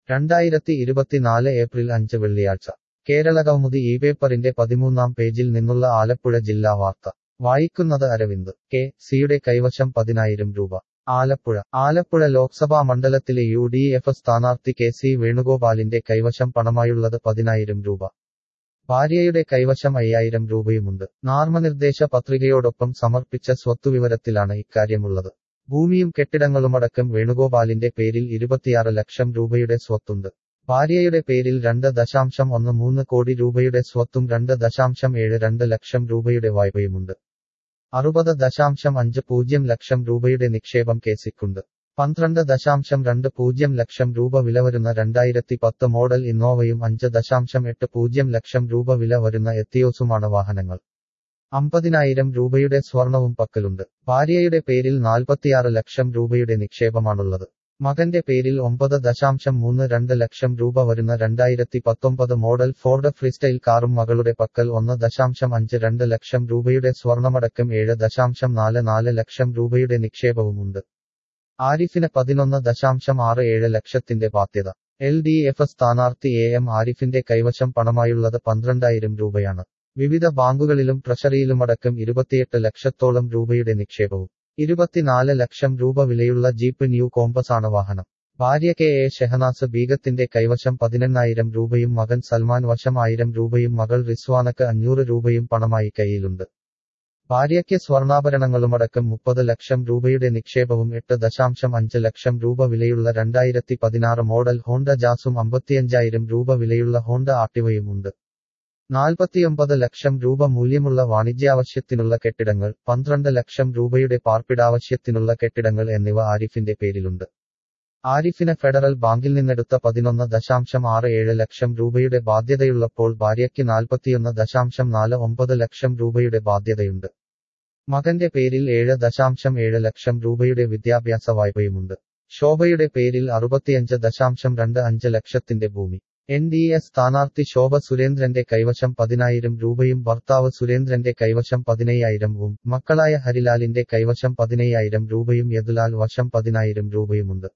രണ്ടായിരത്തി ഇരുപത്തിനാല് ഏപ്രിൽ അഞ്ച് വെള്ളിയാഴ്ച കേരളകൗമുദി ഈ പേപ്പറിന്റെ പതിമൂന്നാം പേജിൽ നിന്നുള്ള ആലപ്പുഴ ജില്ലാ വാർത്ത വായിക്കുന്നത് അരവിന്ദ് കെ സിയുടെ കൈവശം പതിനായിരം രൂപ ആലപ്പുഴ ആലപ്പുഴ ലോക്സഭാ മണ്ഡലത്തിലെ യു ഡി എഫ് സ്ഥാനാർത്ഥി കെ സി വേണുഗോപാലിന്റെ കൈവശം പണമായുള്ളത് പതിനായിരം രൂപ ഭാര്യയുടെ കൈവശം അയ്യായിരം രൂപയുമുണ്ട് നാമനിർദ്ദേശ പത്രികയോടൊപ്പം സമർപ്പിച്ച സ്വത്തുവിവരത്തിലാണ് ഇക്കാര്യമുള്ളത് ഭൂമിയും കെട്ടിടങ്ങളുമടക്കം വേണുഗോപാലിന്റെ പേരിൽ ഇരുപത്തിയാറ് ലക്ഷം രൂപയുടെ സ്വത്തുണ്ട് ഭാര്യയുടെ പേരിൽ രണ്ട് ദശാംശം ഒന്ന് മൂന്ന് കോടി രൂപയുടെ സ്വത്തും രണ്ട് ദശാംശം ഏഴ് രണ്ട് ലക്ഷം രൂപയുടെ വായ്പയുമുണ്ട് അറുപത് ദശാംശം അഞ്ച് പൂജ്യം ലക്ഷം രൂപയുടെ നിക്ഷേപം കേസിക്കുണ്ട് പന്ത്രണ്ട് ദശാംശം രണ്ട് പൂജ്യം ലക്ഷം രൂപ വില വരുന്ന രണ്ടായിരത്തി പത്ത് മോഡൽ ഇന്നോവയും അഞ്ച് ദശാംശം എട്ട് പൂജ്യം ലക്ഷം രൂപ വില വരുന്ന എത്തിയോസുമാണ് വാഹനങ്ങൾ അമ്പതിനായിരം രൂപയുടെ സ്വർണവും പക്കലുണ്ട് ഭാര്യയുടെ പേരിൽ നാൽപ്പത്തിയാറ് ലക്ഷം രൂപയുടെ നിക്ഷേപമാണുള്ളത് മകന്റെ പേരിൽ ഒമ്പത് ദശാംശം മൂന്ന് രണ്ട് ലക്ഷം രൂപ വരുന്ന രണ്ടായിരത്തി പത്തൊമ്പത് മോഡൽ ഫോർഡ് ഫ്രീസ്റ്റൈൽ കാറും മകളുടെ പക്കൽ ഒന്ന് ദശാംശം അഞ്ച് രണ്ട് ലക്ഷം രൂപയുടെ സ്വർണമടക്കം ഏഴ് ദശാംശം നാല് നാല് ലക്ഷം രൂപയുടെ നിക്ഷേപവുമുണ്ട് ആരിഫിന് പതിനൊന്ന് ദശാംശം ആറ് ഏഴ് ലക്ഷത്തിന്റെ ബാധ്യത എൽ ഡി എഫ് സ്ഥാനാർത്ഥി എ എം ആരിഫിന്റെ കൈവശം പണമായുള്ളത് പന്ത്രണ്ടായിരം രൂപയാണ് വിവിധ ബാങ്കുകളിലും ട്രഷറിയിലുമടക്കം ഇരുപത്തിയെട്ട് ലക്ഷത്തോളം രൂപയുടെ നിക്ഷേപവും ഇരുപത്തിനാല് ലക്ഷം രൂപ വിലയുള്ള ജീപ്പ് ന്യൂ കോമ്പസ് ആണ് വാഹനം ഭാര്യ കെ എ ഷെഹനാസ് ബീഗത്തിന്റെ കൈവശം പതിനെണ്ണായിരം രൂപയും മകൻ സൽമാൻ വശം ആയിരം രൂപയും മകൾ റിസ്വാനക്ക് അഞ്ഞൂറ് രൂപയും പണമായി കയ്യിലുണ്ട് ഭാര്യയ്ക്ക് സ്വർണ്ണാഭരണങ്ങളുമടക്കം മുപ്പത് ലക്ഷം രൂപയുടെ നിക്ഷേപവും എട്ട് ദശാംശം അഞ്ച് ലക്ഷം രൂപ വിലയുള്ള രണ്ടായിരത്തി പതിനാറ് മോഡൽ ഹോണ്ട ജാസും അമ്പത്തിയഞ്ചായിരം രൂപ വിലയുള്ള ഹോണ്ട ആക്ടിവയും ഉണ്ട് നാൽപ്പത്തിയൊമ്പത് ലക്ഷം രൂപ മൂല്യമുള്ള വാണിജ്യാവശ്യത്തിനുള്ള കെട്ടിടങ്ങൾ പന്ത്രണ്ട് ലക്ഷം രൂപയുടെ പാർപ്പിടാവശ്യത്തിനുള്ള കെട്ടിടങ്ങൾ എന്നിവ ആരിഫിന്റെ പേരിലുണ്ട് ആരിഫിന് ഫെഡറൽ ബാങ്കിൽ നിന്നെടുത്ത പതിനൊന്ന് ദശാംശം ആറ് ഏഴ് ലക്ഷം രൂപയുടെ ബാധ്യതയുള്ളപ്പോൾ ഭാര്യയ്ക്ക് നാൽപ്പത്തിയൊന്ന് ദശാംശം നാല് ഒമ്പത് ലക്ഷം രൂപയുടെ ബാധ്യതയുണ്ട് മകന്റെ പേരിൽ ഏഴ് ദശാംശം ഏഴ് ലക്ഷം രൂപയുടെ വിദ്യാഭ്യാസ വായ്പയുമുണ്ട് ശോഭയുടെ പേരിൽ അറുപത്തിയഞ്ച് ദശാംശം രണ്ട് അഞ്ച് ലക്ഷത്തിന്റെ ഭൂമി എൻ ഡി എ സ്ഥാനാർത്ഥി ശോഭ സുരേന്ദ്രന്റെ കൈവശം പതിനായിരം രൂപയും ഭർത്താവ് സുരേന്ദ്രന്റെ കൈവശം പതിനയ്യായിരവും മക്കളായ ഹരിലാലിന്റെ കൈവശം പതിനയ്യായിരം രൂപയും യദുലാൽ വശം പതിനായിരം രൂപയുമുണ്ട്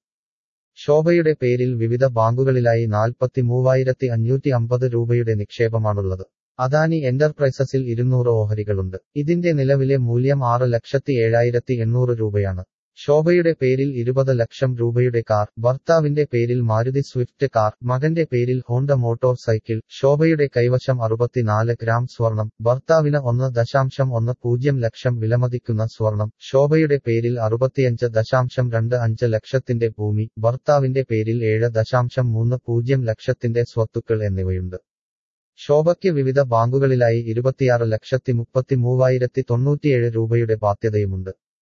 ശോഭയുടെ പേരിൽ വിവിധ ബാങ്കുകളിലായി നാൽപ്പത്തി മൂവായിരത്തി അഞ്ഞൂറ്റി അമ്പത് രൂപയുടെ നിക്ഷേപമാണുള്ളത് അദാനി എന്റർപ്രൈസസിൽ ഇരുന്നൂറ് ഓഹരികളുണ്ട് ഇതിന്റെ നിലവിലെ മൂല്യം ആറ് ലക്ഷത്തി ഏഴായിരത്തി എണ്ണൂറ് രൂപയാണ് ശോഭയുടെ പേരിൽ ഇരുപത് ലക്ഷം രൂപയുടെ കാർ ഭർത്താവിന്റെ പേരിൽ മാരുതി സ്വിഫ്റ്റ് കാർ മകന്റെ പേരിൽ ഹോണ്ട മോട്ടോർ സൈക്കിൾ ശോഭയുടെ കൈവശം അറുപത്തിനാല് ഗ്രാം സ്വർണം ഭർത്താവിന് ഒന്ന് ദശാംശം ഒന്ന് പൂജ്യം ലക്ഷം വിലമതിക്കുന്ന സ്വർണം ശോഭയുടെ പേരിൽ അറുപത്തിയഞ്ച് ദശാംശം രണ്ട് അഞ്ച് ലക്ഷത്തിന്റെ ഭൂമി ഭർത്താവിന്റെ പേരിൽ ഏഴ് ദശാംശം മൂന്ന് പൂജ്യം ലക്ഷത്തിന്റെ സ്വത്തുക്കൾ എന്നിവയുണ്ട് ശോഭയ്ക്ക് വിവിധ ബാങ്കുകളിലായി ഇരുപത്തിയാറ് ലക്ഷത്തി മുപ്പത്തി മൂവായിരത്തി തൊണ്ണൂറ്റിയേഴ് രൂപയുടെ ബാധ്യതയുമുണ്ട്